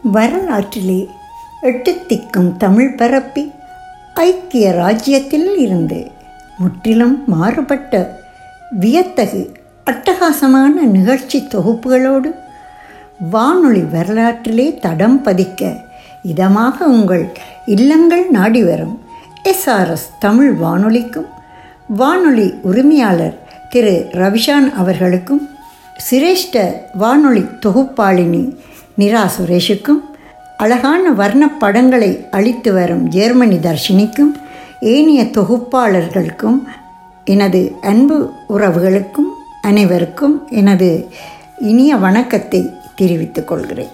வரலாற்றிலே எட்டு திக்கும் தமிழ் பரப்பி ஐக்கிய ராஜ்யத்தில் இருந்து முற்றிலும் மாறுபட்ட வியத்தகு அட்டகாசமான நிகழ்ச்சி தொகுப்புகளோடு வானொலி வரலாற்றிலே தடம் பதிக்க இதமாக உங்கள் இல்லங்கள் நாடி வரும் எஸ்ஆர்எஸ் தமிழ் வானொலிக்கும் வானொலி உரிமையாளர் திரு ரவிஷான் அவர்களுக்கும் சிரேஷ்ட வானொலி தொகுப்பாளினி நிரா சுரேஷுக்கும் அழகான வர்ணப் படங்களை அளித்து வரும் ஜெர்மனி தர்ஷினிக்கும் ஏனைய தொகுப்பாளர்களுக்கும் எனது அன்பு உறவுகளுக்கும் அனைவருக்கும் எனது இனிய வணக்கத்தை தெரிவித்துக் கொள்கிறேன்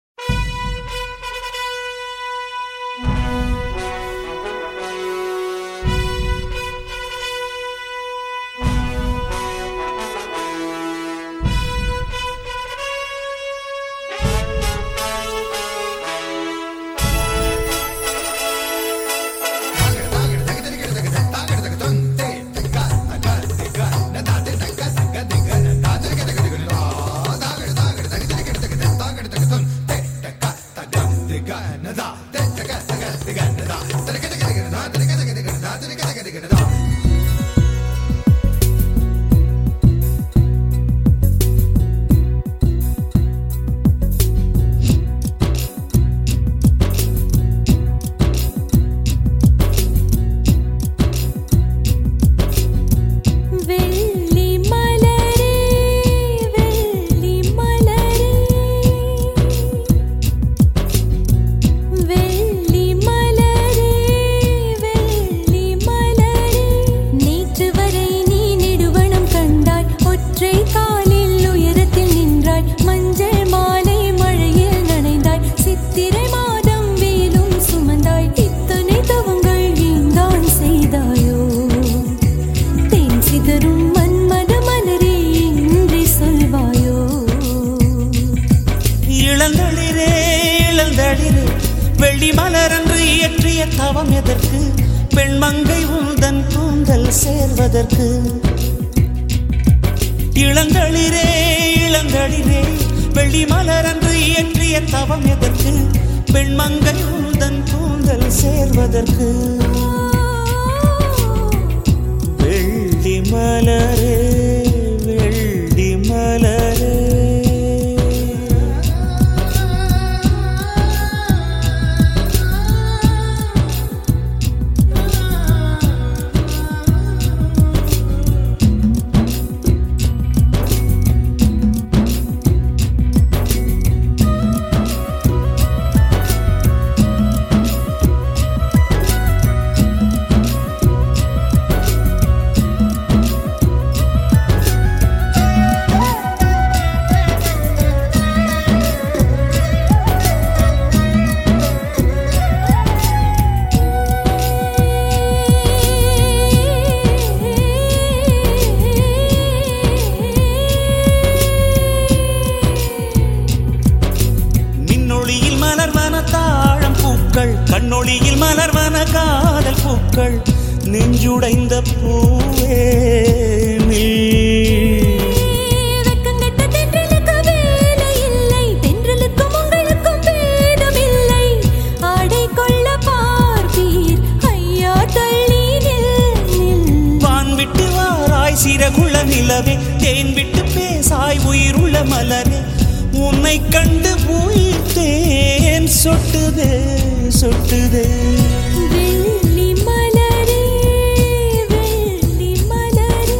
வெள்ளி மலரே வெள்ளி மலரே வெள்ளி மலரே வெள்ளி மலரே நேற்று வரை நீ நெடுவனம் கண்டாய் ஒற்றை காலில் உயரத்தில் நின்றாய் மஞ்சள் மாலை மழையில் நனைந்தாய் சித்திரை மாதம் வேலும் சுமந்தாய் இத்தனை தவங்கள் நீந்தான் செய்தாயோ தேன் சிதறும் மன்மத மலரே இன்றி சொல்வாயோ இளந்தளிரே இளந்தளிரே வெள்ளி மலரன்று இயற்றிய தவம் எதற்கு பெண்மங்கை உந்தன் கூந்தல் சேர்வதற்கு இளந்தளிரே இளந்தளிரே வெள்ளி மலரன்று இயற்றிய தவம் எதற்கு பெண்மங்கை உந்தன் கூந்தல் சேர்வதற்கு வெள்ளி மலரே வெள்ளி மலரே மின்னொளியில் மலர்வன தாழம் பூக்கள் கண்ணொளியில் மலர்வன காதல் பூக்கள் நெஞ்சுடைந்த பூவே நீ வெட்கங்கெட்ட தென்றலுக்கு வேலை இல்லை தென்றலுக்கும் உங்களுக்கும் பேதமில்லை ஆடை கொள்ள பார்ப்பீர் ஐயா தள்ளி நில் நில் வான் விட்டு வாராய் சிறகுள்ள நிலவே தேன் விட்டு பேசாய் உயிருள்ள மலரே உன்னை கண்டு உயிர் தேன் சொட்டுதே சொட்டுதே வெள்ளி மலரே வெள்ளி மலரே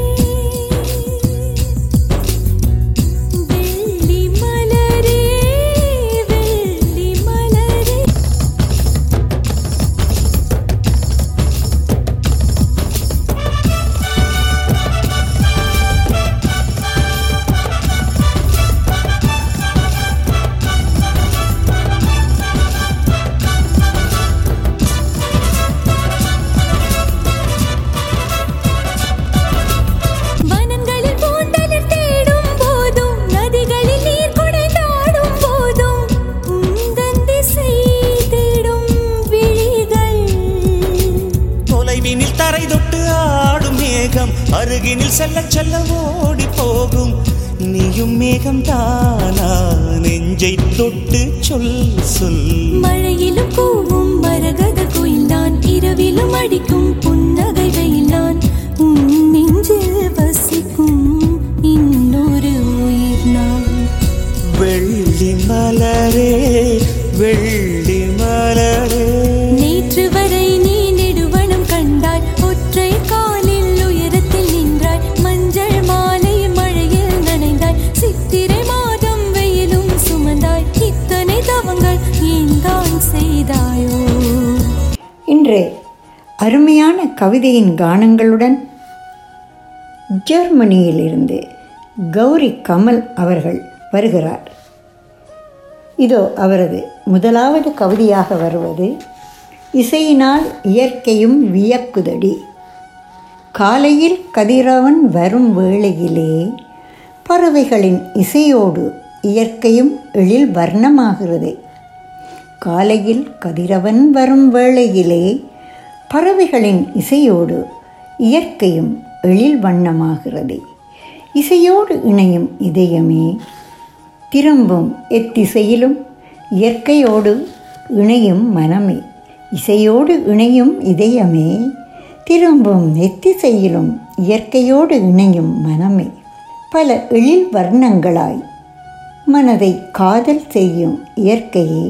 வெள்ளி மலரே வெள்ளி மலரே வனங்களில் பூந்தளிர் தேடும் போதும் நதிகளில் நீர் குடைந்தாடும் போதும் உந்தன் திசை தேடும் விழிகள் தொலைவினில் தரை தொட்டு ஆடும் மேகம் அருகினில் செல்ல செல்ல ஓடி போகும் நீயும் மேகம் தானா நெஞ்சை தொட்டு சொல் சொல் மழையிலும் கூவும் மரகத குயில் நான் இரவிலும் அடிக்கும் புன்னகை வெயில் நான் உன் நெஞ்சில் வசிக்கும் இன்னொரு உயிர் நான் வெள்ளி மலரே வெள்ளி மலரே நேற்று வரை நீ நெடுவனம் கண்டாய் ஒற்றை காலில் உயரத்தில் நின்றாய் மஞ்சள் மாலை மழையில் நனைந்தாய் சித்திரை மாதம் வெயிலும் சுமந்தாய் இத்தனை தவங்கள் ஏன் தான் செய்தாயோ இன்று அருமையான கவிதையின் கானங்களுடன் ஜெர்மனியிலிருந்து கௌரி கமல் அவர்கள் வருகிறார் இதோ அவரது முதலாவது கவிதையாக வருவது இசையினால் இயற்கையும் வியக்குதடி காலையில் கதிரவன் வரும் வேளையிலே பறவைகளின் இசையோடு இயற்கையும் எழில் வர்ணமாகிறது காலையில் கதிரவன் வரும் வேளையிலே பறவைகளின் இசையோடு இயற்கையும் எழில் வண்ணமாகிறது இசையோடு இணையும் இதயமே திரும்பும் எத்திசையிலும் இயற்கையோடு இணையும் மனமே இசையோடு இணையும் இதயமே திரும்பும் எத்திசையிலும் இயற்கையோடு இணையும் மனமே பல எழில் வர்ணங்களாய் மனதை காதல் செய்யும் இயற்கையே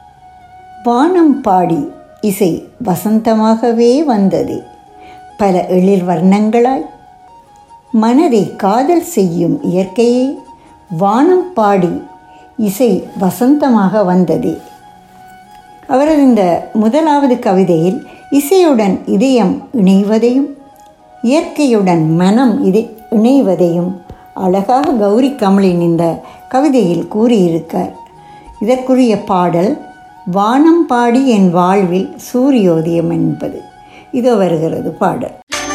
வானம் பாடி இசை வசந்தமாகவே வந்தது பல எழில் வர்ணங்களாய் மனதை காதல் செய்யும் இயற்கையே வானம் பாடி இசை வசந்தமாக வந்தது அவரது இந்த முதலாவது கவிதையில் இசையுடன் இதயம் இணைவதையும் இயற்கையுடன் மனம் இது இணைவதையும் அழகாக கௌரி கமலின் இந்த கவிதையில் கூறியிருக்கார் இதற்குரிய பாடல் வானம் பாடி என் வாழ்வில் சூரியோதயம் என்பது இதோ வருகிறது பாடல்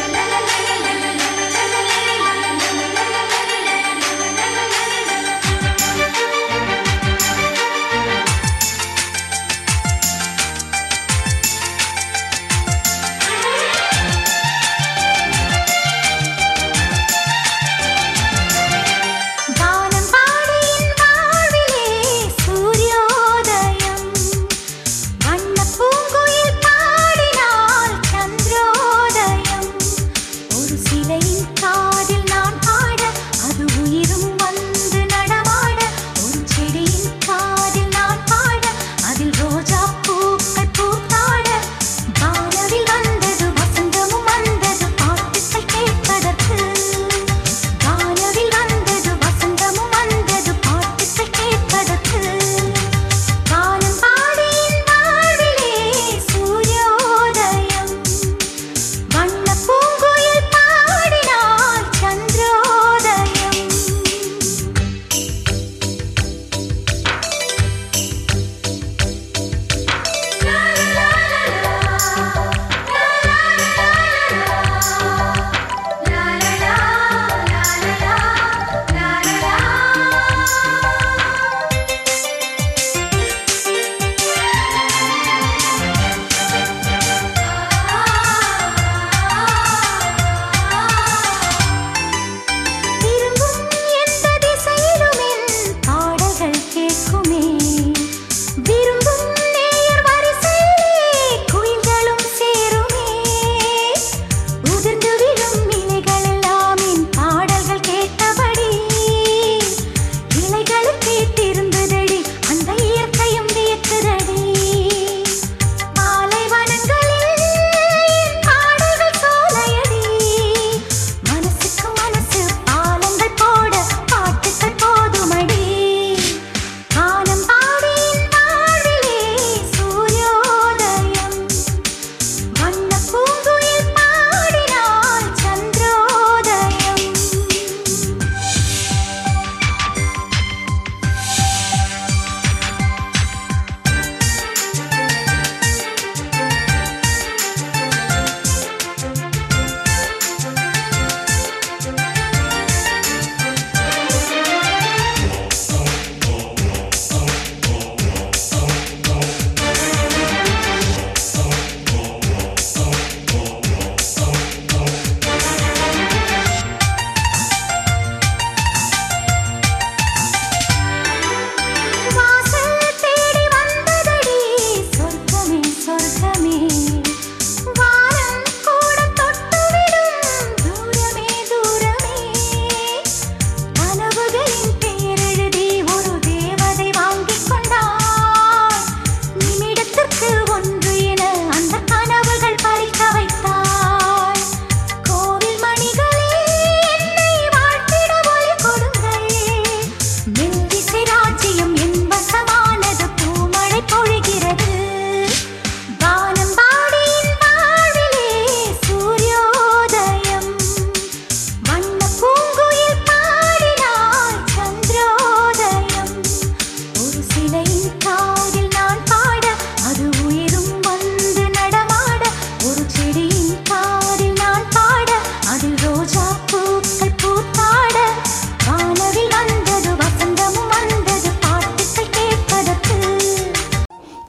வானம் பாடியின் வாழ்விலே சூரியோதயம் வண்ணப் பூங்குயில் பாடினால் சந்திரோதயம்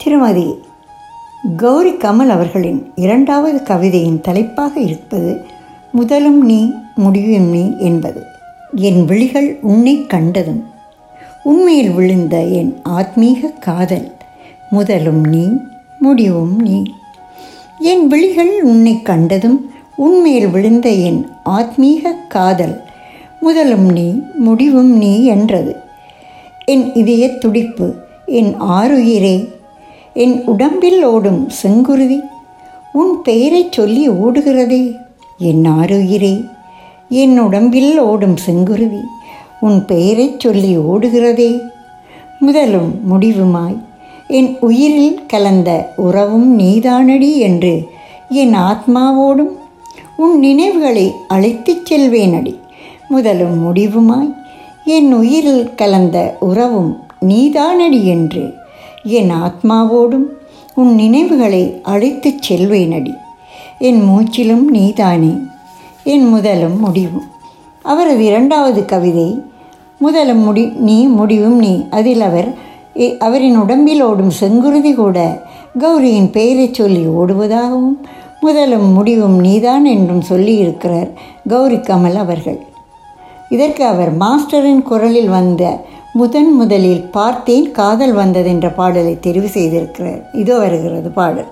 திருமதி கௌரி கமல் அவர்களின் இரண்டாவது கவிதையின் தலைப்பாக இருப்பது முதலும் நீ முடிவும் நீ என்பது என் விழிகள் உன்னை கண்டதும் உண்மையில் விழுந்த என் ஆத்மீக காதல் முதலும் நீ முடிவும் நீ என் விழிகள் உன்னை கண்டதும் உண்மையில் விழுந்த என் ஆத்மீக காதல் முதலும் நீ முடிவும் நீ என்றது என் இதய துடிப்பு என் ஆறுயிரே என் உடம்பில் ஓடும் செங்குருதி உன் பெயரைச் சொல்லி ஓடுகிறதே என் ஆறுயிரே என் உடம்பில் ஓடும் செங்குருதி உன் பெயரைச் சொல்லி ஓடுகிறதே முதலும் முடிவுமாய் என் உயிரில் கலந்த உறவும் நீதானடி என்று என் ஆத்மாவோடும் உன் நினைவுகளை அழைத்துச் செல்வேனடி முதலும் முடிவுமாய் என் உயிரில் கலந்த உறவும் நீதானடி என்று என் ஆத்மாவோடும் உன் நினைவுகளை அழைத்துச் செல்வேனடி என் மூச்சிலும் நீதானே என் முதலும் முடிவும் அவரது இரண்டாவது கவிதை முதலும் முடி நீ முடிவும் நீ அதில் அவர் எ- அவரின் உடம்பில் ஓடும் செங்குருதி கூட கௌரியின் பெயரைச் சொல்லி ஓடுவதாகவும் முதலும் முடிவும் நீதான் என்றும் சொல்லியிருக்கிறார் கௌரி கமல் அவர்கள் இதற்கு அவர் மாஸ்டரின் குரலில் வந்த முதன் முதலில் பார்த்தேன் காதல் வந்தது என்ற பாடலை தெரிவு செய்திருக்கிறார் இதோ வருகிறது பாடல்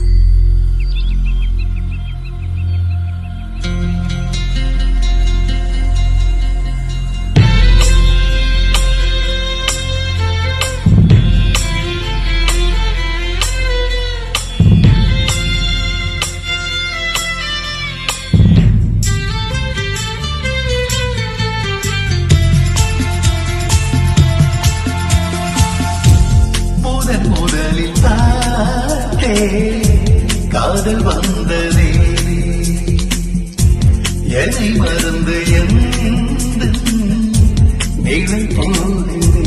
முதன் முதலில் பார்த்தே காதல் வந்ததே என்னை மறந்து எந்த நிலை போகிறே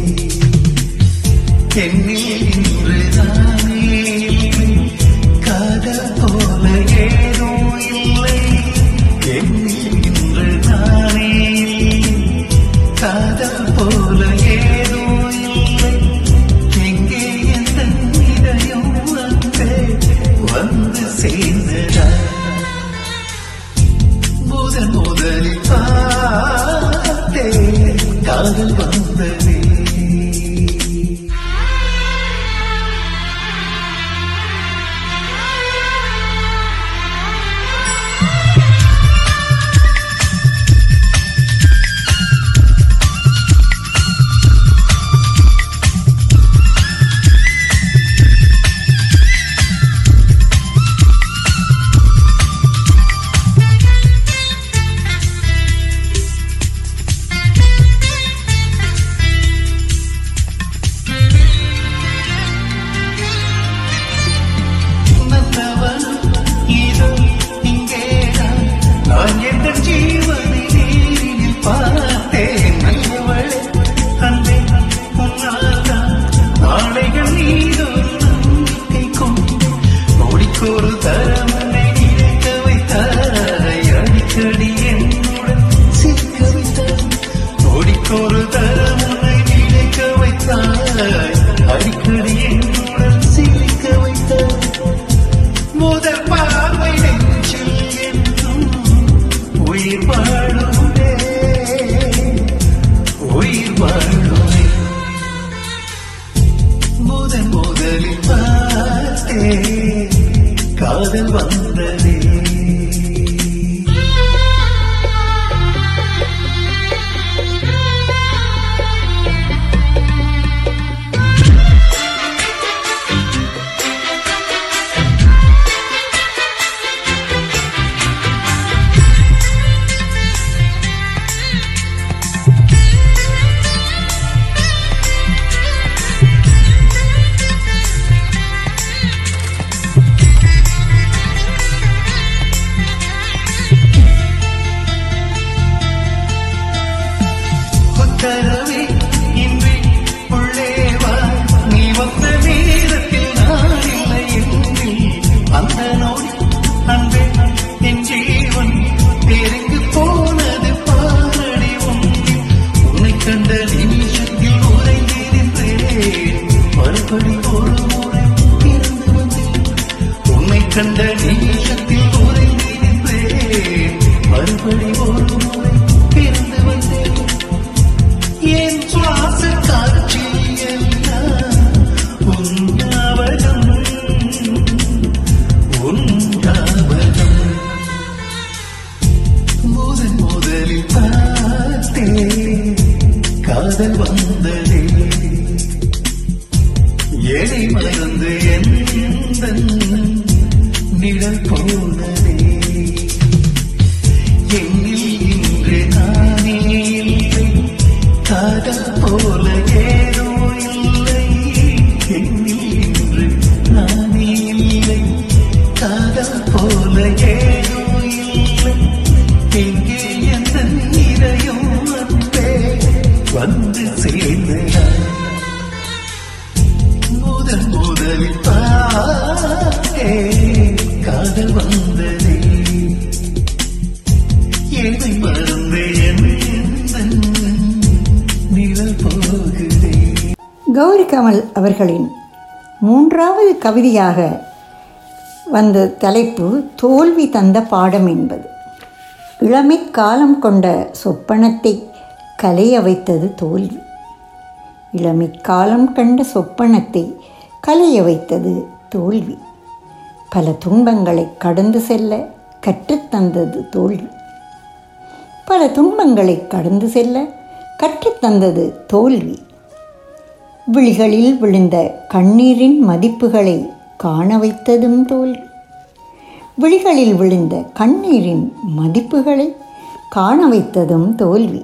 என்னில் இன்று தானே காதல் போல ஏதோ இல்லை என்னில் இன்று தானே காதல் போல ஏதோ இல்லை எங்கே எந்த இதயம் வந்து வந்து சேர்ந்ததா முதன் முதலில் பார்த்தே காதல் வந்ததே நல்லவன் இதோ இங்கேதான் நான் எந்த ஜீவனை நேரில் பார்த்தேன் நல்லவளே அன்பே உன்னால்தான் நாளைகள் நீதொரு நம்பிக்கை கொண்டு கோடிக்கொரு தரம் உன்னை நினைக்க வைத்தாய் அடிக்கடி என்னுடன் சிக்க வைத்தாய் கோடிக்கொரு தரம் உன்னை நினைக்க வைத்தாய் அடிக்கடி என்னுடன் சிரிக்க வைத்தாய் முதல் பார்வை நெஞ்சில் என்றும் உயிர் வாழுமே உயிர் வாழுமே முதன் முதலில் பார்த்தே காதல் வந்ததே உத்தரவே இன்றி உள்ளே வா நீ வந்த நேரத்தில் நான் இல்லை என்று அந்த நோடி அன்பே என் ஜீவன் தெரிந்து போனது பாரடி உன்னை உன்னை கண்ட நிமிஷத்தில் உறைந்திருந்தேன் மறுபடி ஒரு முறை கண்ட நீளத்தில் உறைந்து நின்றேன் மறுபடி ஒரு முறை பிறந்து வந்தேன் என் சுவாச காற்றில் எல்லாம் உன் ஞாபகம் உன் ஞாபகம் முதன் முதலில் பார்த்தேன் காதல் வந்ததே எடை மறந்து எந்த நிழல் போனதே என்னில் இன்று நானே இல்லை காதல் போல ஏதோ இல்லை என்னில் இன்று நானே இல்லை காதல் போல ஏதோ இல்லை எங்கே எந்த நீரையும் அன்பே வந்து சேர்ந்ததா முதல் முதலில் பார்த்தே காதல் வந்ததே ஏதை மறந்து எந்த நிழல் போகுதே கௌரி கமல் அவர்களின் மூன்றாவது கவிதையாக வந்த தலைப்பு தோல்வி தந்த பாடம் என்பது இளமை காலம் கொண்ட சொப்பனத்தை கலைய வைத்தது தோல்வி இளமை காலம் கண்ட சொப்பனத்தை கலைய வைத்தது தோல்வி பல துன்பங்களை கடந்து செல்ல கற்றுத்தந்தது தோல்வி பல துன்பங்களை கடந்து செல்ல கற்றுத்தந்தது தோல்வி விழிகளில் விழுந்த கண்ணீரின் மதிப்புகளை காண வைத்ததும் தோல்வி விழிகளில் விழுந்த கண்ணீரின் மதிப்புகளை காண வைத்ததும் தோல்வி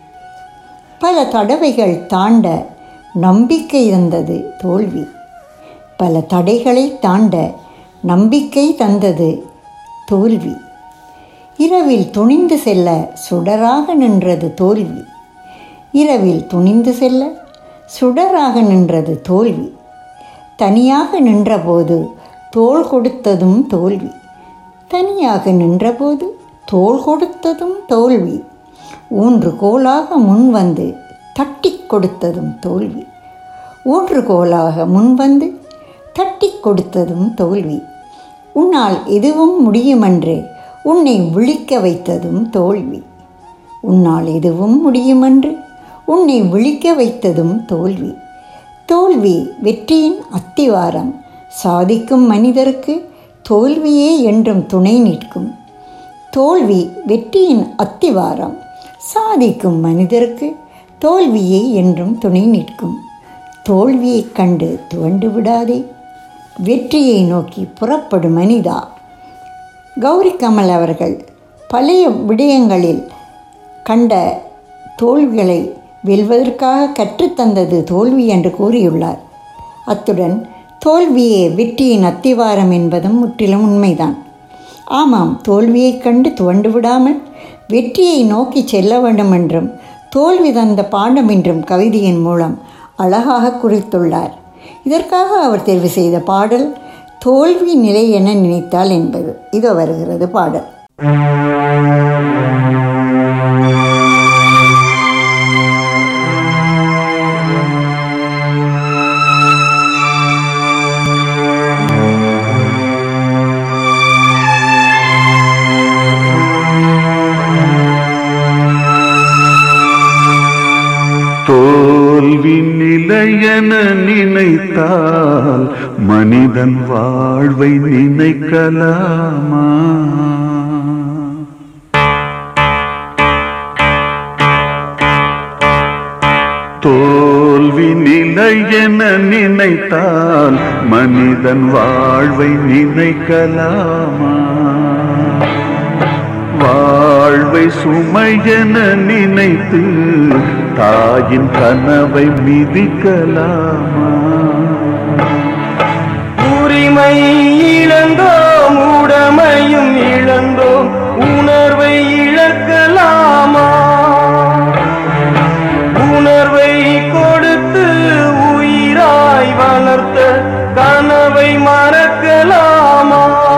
பல தடவைகள் தாண்ட நம்பிக்கை தந்தது தோல்வி பல தடைகளை தாண்ட நம்பிக்கை தந்தது தோல்வி இரவில் துணிந்து செல்ல சுடராக நின்றது தோல்வி இரவில் துணிந்து செல்ல சுடராக நின்றது தோல்வி தனியாக நின்றபோது தோள் கொடுத்ததும் தோல்வி தனியாக நின்றபோது தோள் கொடுத்ததும் தோல்வி ஊன்றுகோலாக முன் வந்து தட்டி கொடுத்ததும் தோல்வி ஊன்றுகோலாக முன் வந்து தட்டி கொடுத்ததும் தோல்வி உன்னால் எதுவும் முடியுமென்று உன்னை விழிக்க வைத்ததும் தோல்வி உன்னால் எதுவும் முடியுமென்று உன்னை விழிக்க வைத்ததும் தோல்வி தோல்வி வெற்றியின் அத்திவாரம் சாதிக்கும் மனிதருக்கு தோல்வியே என்றும் துணை நிற்கும் தோல்வி வெற்றியின் அத்திவாரம் சாதிக்கும் மனிதருக்கு தோல்வியே என்றும் துணை நிற்கும் தோல்வியைக் கண்டு துவண்டு விடாதே வெற்றியை நோக்கி புறப்படும் மனிதா கௌரி கமல் அவர்கள் பழைய விடயங்களில் கண்ட தோல்விகளை வெல்வதற்காக கற்றுத்தந்தது தோல்வி என்று கூறியுள்ளார் அத்துடன் தோல்வியே வெற்றியின் அத்திவாரம் என்பதும் முற்றிலும் உண்மைதான் ஆமாம் தோல்வியைக் கண்டு துவண்டு விடாமல் வெற்றியை நோக்கி செல்ல வேண்டும் என்றும் தோல்வி தந்த பாடம் என்றும் கவிதையின் மூலம் அழகாக குறித்துள்ளார் இதற்காக அவர் தேர்வு செய்த பாடல் தோல்வி நிலை என நினைத்தால் என்பது இதோ வருகிறது பாடல் தோல்வி நிலையென நினைத்தால் மனிதன் வாழ்வை நினைக்கலாமா தோல்வி நிலையென நினைத்தால் மனிதன் வாழ்வை நினைக்கலாமா வாழ்வை சுமையென நினைத்து தாயின் கனவை மிதிக்கலாமா உரிமை இழந்தோம் உடமையும் இழந்தோம் உணர்வை இழக்கலாமா உணர்வை கொடுத்து உயிராய் வளர்த்த கனவை மறக்கலாமா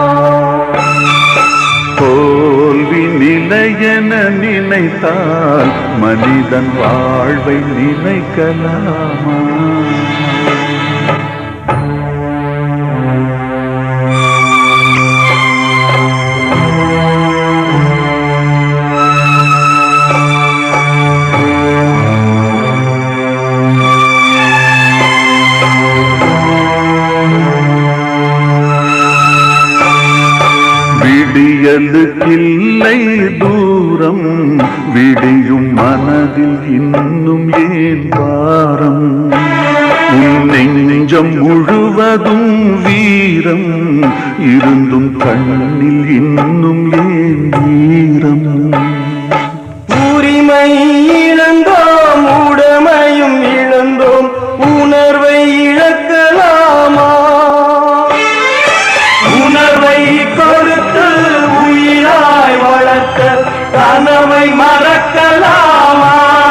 தோல்வி நிலையென நினைத்தால் மனிதன் வாழ்வை நினைக்கலாமா விடியலுக்கில்லை தூரம் விடியும் மனதில் இன்னும் ஏன் பாரம் உன் நெஞ்சம் முழுவதும் வீரம் இருந்தும் கண்ணில் இன்னும் ஏன் வீரம் உரிமை இழந்தோம் உடமையும் இழந்தோம் உணர்வை இழக்கலாமா உணர்வை கொடுத்து உயிராய் வளர்த்த கனவை மறக்கலாமா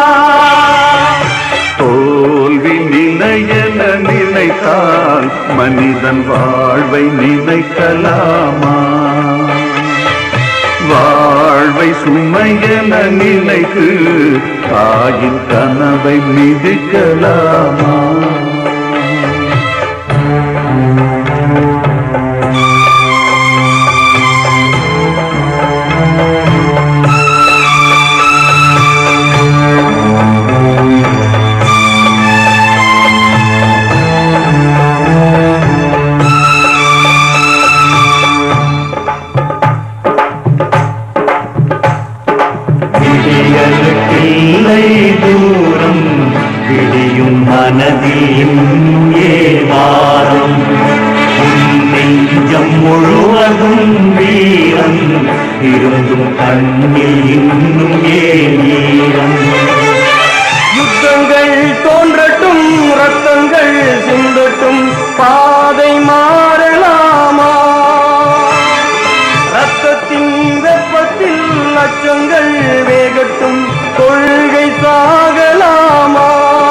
தோல்வி நிலையென நினைத்தால் மனிதன் வாழ்வை நினைக்கலாமா வாழ்வை சுமையென நினைத்து தாயின் கனவை மிதிக்கலாமா விடியலுக்கில்லை தூரம் விடியும் மனதில் இன்னும் ஏவாரம் உன் நெஞ்சம் முழுவதும் வீரம் இருந்தும் கண்ணில் இன்னும் ஏன் ஈரம் யுத்தங்கள் தோன்றட்டும் ரத்தங்கள் சிந்தட்டும் பாதை மாறலாமா ரத்தத்தின் வெப்பத்தில் அச்சங்கள் வேகட்டும் கொள்கை சாகலாமா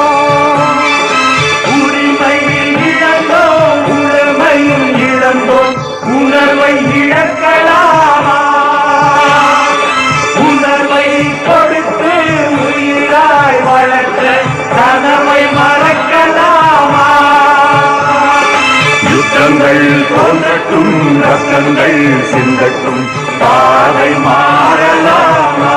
உரிமை இழந்தோம் உணர்வையும் இழந்தோம் உணர்வை இழக்கலாமா உணர்வை கொடுத்து உயிராய் வளர்த்த கனவை மறக்கலாமா யுத்தங்கள் தோன்றட்டும் ரத்தங்கள் சிந்தட்டும் பாதை மாறலாமா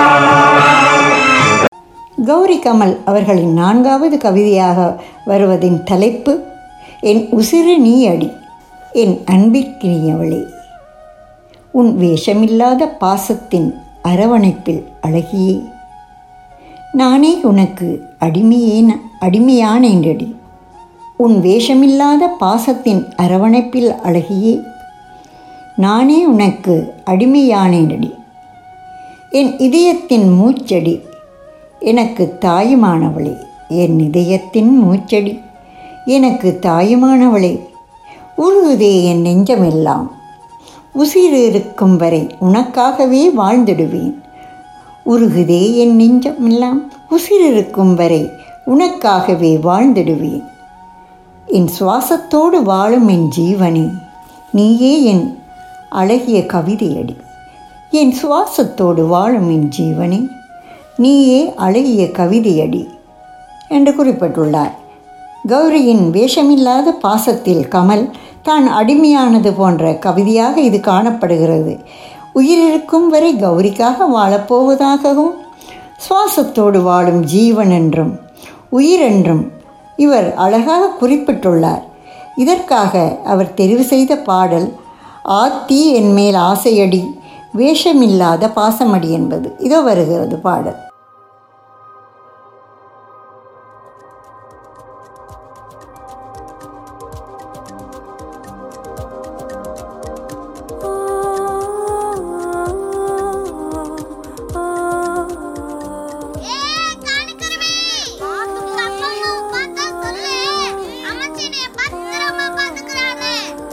கௌரி கமல் அவர்களின் நான்காவது கவிதையாக வருவதின் தலைப்பு என் உசிறு நீ அடி என் அன்பிற்கினியவளே உன் வேஷமில்லாத பாசத்தின் அரவணைப்பில் அழகியே நானே உனக்கு அடிமையேன அடிமையானேன்றடி உன் வேஷமில்லாத பாசத்தின் அரவணைப்பில் அழகியே நானே உனக்கு அடிமையானேனடி என் இதயத்தின் மூச்சடி எனக்கு தாயுமானவளே என் இதயத்தின் மூச்சடி எனக்கு தாயுமானவளே உருகுதே என் நெஞ்சமெல்லாம் உசிறு இருக்கும் வரை உனக்காகவே வாழ்ந்திடுவேன் உருகுதே என் நெஞ்சமெல்லாம் உசிரிருக்கும் வரை உனக்காகவே வாழ்ந்திடுவேன் என் சுவாசத்தோடு வாழும் என் ஜீவனே நீயே என் அழகிய கவிதையடி என் சுவாசத்தோடு வாழும் என் ஜீவனே நீயே அழகிய கவிதையடி என்று குறிப்பிட்டுள்ளார் கௌரியின் வேஷமில்லாத பாசத்தில் கமல் தான் அடிமையானது போன்ற கவிதையாக இது காணப்படுகிறது உயிரிருக்கும் வரை கௌரிக்காக வாழப்போவதாகவும் சுவாசத்தோடு வாழும் ஜீவன் என்றும் உயிரென்றும் இவர் அழகாக குறிப்பிட்டுள்ளார் இதற்காக அவர் தெரிவு செய்த பாடல் ஆத்தி என் மேல் ஆசையடி வேஷமில்லாத பாசமடி என்பது இதோ வருகிறது பாடல் ஏய், காணிக்கருவி! உங்க அப்பா அம்மாவை பார்த்தா சொல்லு. அம்மாச்சி என்னைய பத்திரமா பாத்துக்கறான்னு.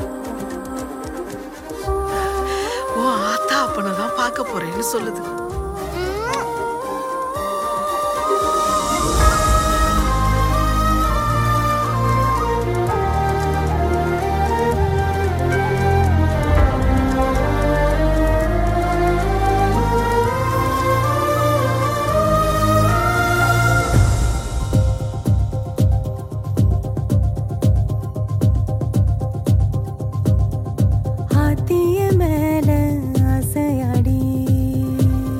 ஓ ஆத்தா அப்பனை தான் பார்க்க போறேன்னு சொல்லுது ஆத்திய மேல ஆசையாடி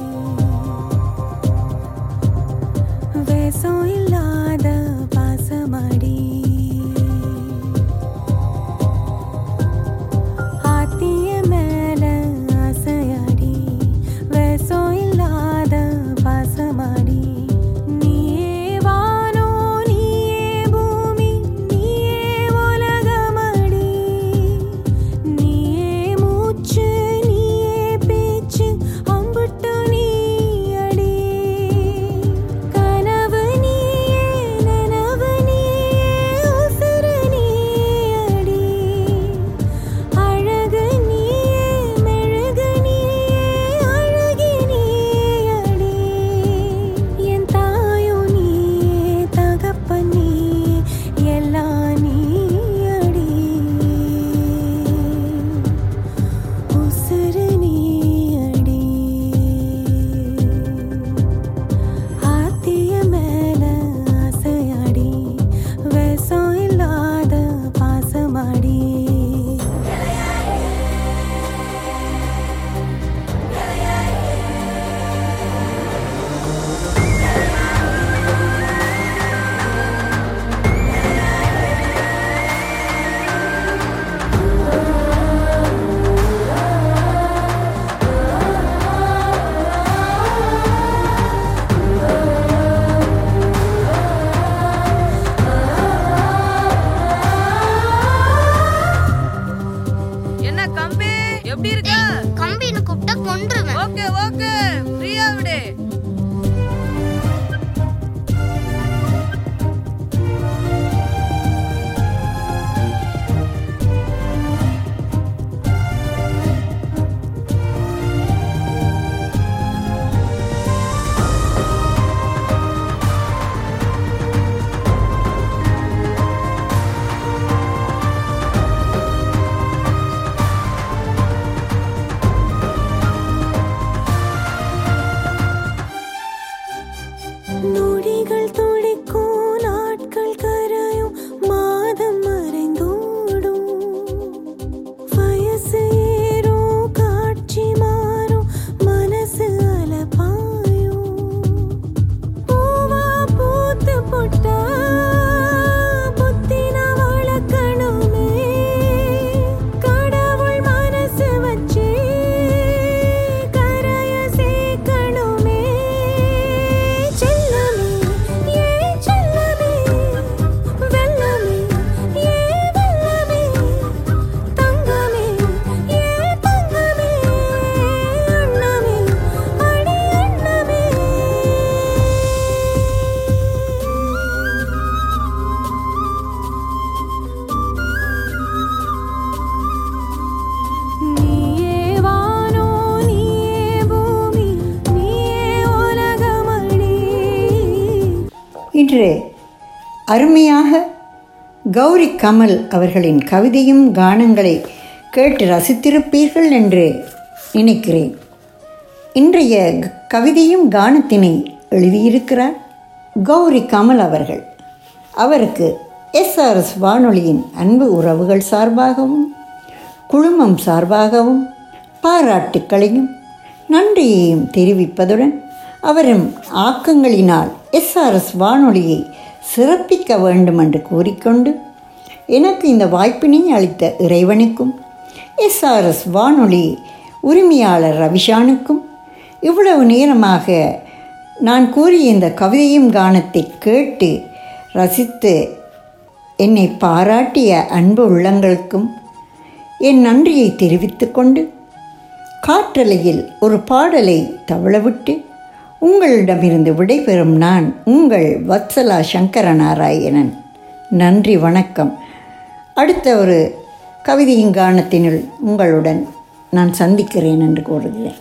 இன்று அருமையாக கௌரி கமல் அவர்களின் கவிதையும் கானங்களை கேட்டு ரசித்திருப்பீர்கள் என்று நினைக்கிறேன் இன்றைய க- கவிதையும் கானத்தினை எழுதியிருக்கிறார் கௌரி கமல் அவர்கள் அவருக்கு எஸ்ஆர்எஸ் வானொலியின் அன்பு உறவுகள் சார்பாகவும் குழுமம் சார்பாகவும் பாராட்டுக்களையும் நன்றியையும் தெரிவிப்பதுடன் அவரும் ஆக்கங்களினால் எஸ்ஆர்எஸ் வானொலியை சிறப்பிக்க வேண்டும் என்று கூறிக்கொண்டு எனக்கு இந்த வாய்ப்பினை அளித்த இறைவனுக்கும் எஸ்ஆர்எஸ் வானொலி உரிமையாளர் ரவிஷானுக்கும் இவ்வளவு நேரமாக நான் கூறிய இந்த கவிதையும் கானத்தை கேட்டு ரசித்து என்னை பாராட்டிய அன்பு உள்ளங்களுக்கும் என் நன்றியை தெரிவித்துக்கொண்டு காற்றலையில் ஒரு பாடலை தவளவிட்டு உங்களிடமிருந்து விடைபெறும் நான் உங்கள் வத்சலா சங்கர நாராயணன் நன்றி வணக்கம் அடுத்த ஒரு கவிதையின் கானத்தினுள் உங்களுடன் நான் சந்திக்கிறேன் என்று கூறுகிறேன்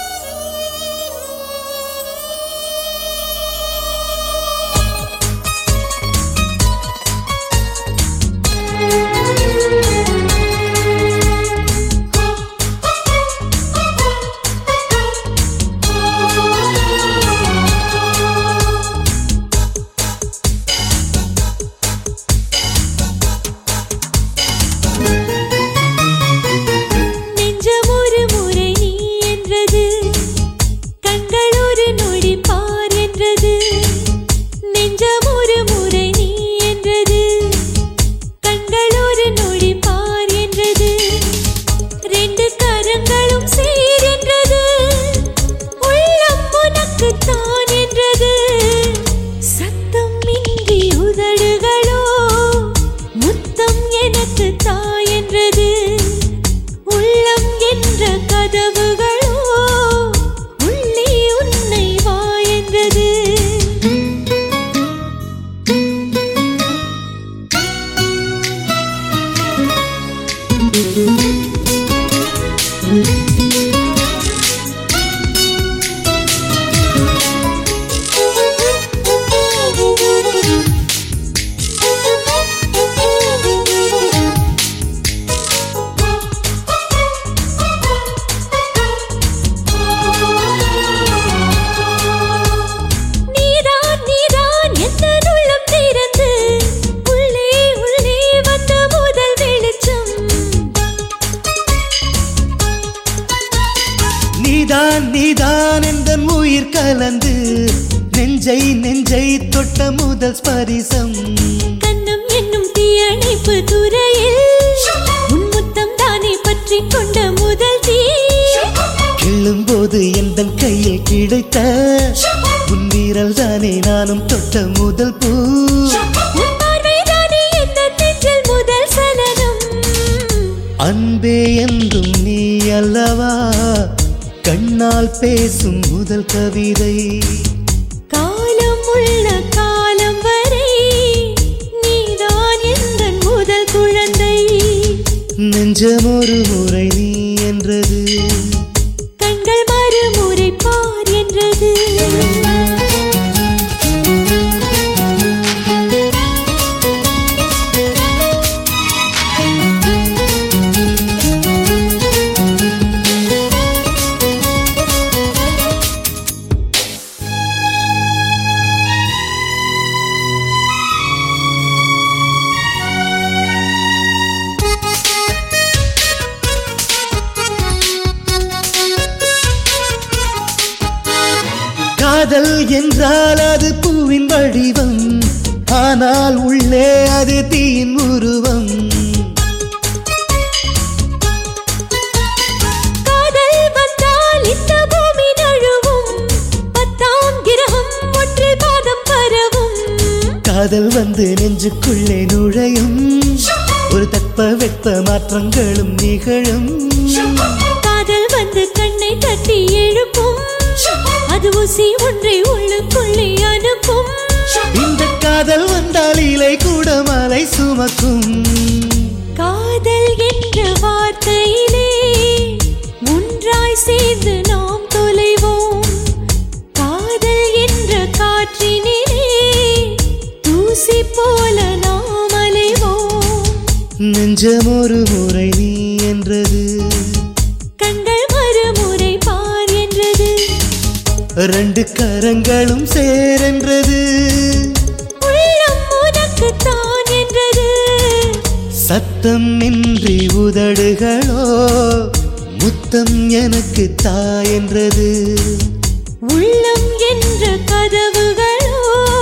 நெஞ்சம் ஒரு முறை நீ என்றது கண்கள் ஒரு நொடி பார் என்றது நெஞ்சம் ஒரு முறை நீ என்றது கண்கள் ஒரு நொடி பார் என்றது ரெண்டு கரங்களும் சேர் என்றது உள்ளம் உனக்கு தான் என்றது சத்தம் இன்றி உதடுகளோ முத்தம் எனக்கு தாய் என்றது உள்ளம் என்ற கதவுகளோ உள்ளே உன்னை வா என்றது நீதான் நீதான் எந்த உள்ளம் திறந்து உள்ளே உள்ளே வந்த முதல் வெளிச்சம் நீதான் நீதான் எந்த உயிர் கலந்து நெஞ்சை நெஞ்சை தொட்ட முதல் ஸ்பரிசம் கண்ணம் என்னும் தீயணைப்பு துறையில் உன் முத்தம் தானே பற்றி கொண்ட முதல் தீ கிள்ளும்போது எந்த கையில் கிடைத்த உன் வீரல் தானே நானும் தொட்ட முதல் பூ உன் பார்வை தானே எந்த நெஞ்சில் முதல் சலனம் அன்பே என்றும் நீ அல்லவா கண்ணால் பேசும் முதல் கவிதை காலம் உள்ள காலம் வரை நீதான் எந்த முதல் குழந்தை நெஞ்சம் ஒரு முறை நீ என்றது கண்கள் மறுமுறை பார் என்றது காதல் என்றால் அது பூவின் வடிவம் ஆனால் உள்ளே அது தீயின் உருவம் காதல் வந்தால் இந்த பூமி நழுவும் பத்தாம் கிரகம் ஒன்றில் பாதம் பரவும் காதல் வந்து நெஞ்சுக்குள்ளே நுழையும் ஒரு தட்ப வெப்ப மாற்றங்களும் நிகழும் காதல் வந்து கண்ணை தட்டி எழுப்பும் அது ஊசி ஒன்றை உள்ளுக்குள்ளே அனுப்பும் இந்த காதல் வந்தால் இலை கூட மலை சுமக்கும் காதல் என்ற வார்த்தையிலே ஒன்றாய் சேர்ந்து நாம் தொலைவோம் காதல் என்ற காற்றினிலே நெஞ்சம் ஒரு முறை நீ என்றது கண்கள் மறுமுறை பார் என்றது ரெண்டு கரங்களும் சேரென்றது உள்ளம் உனக்கு தான் என்றது சத்தம் இன்றி உதடுகளோ முத்தம் எனக்கு தாயென்றது உள்ளம் என்ற கதவுகளோ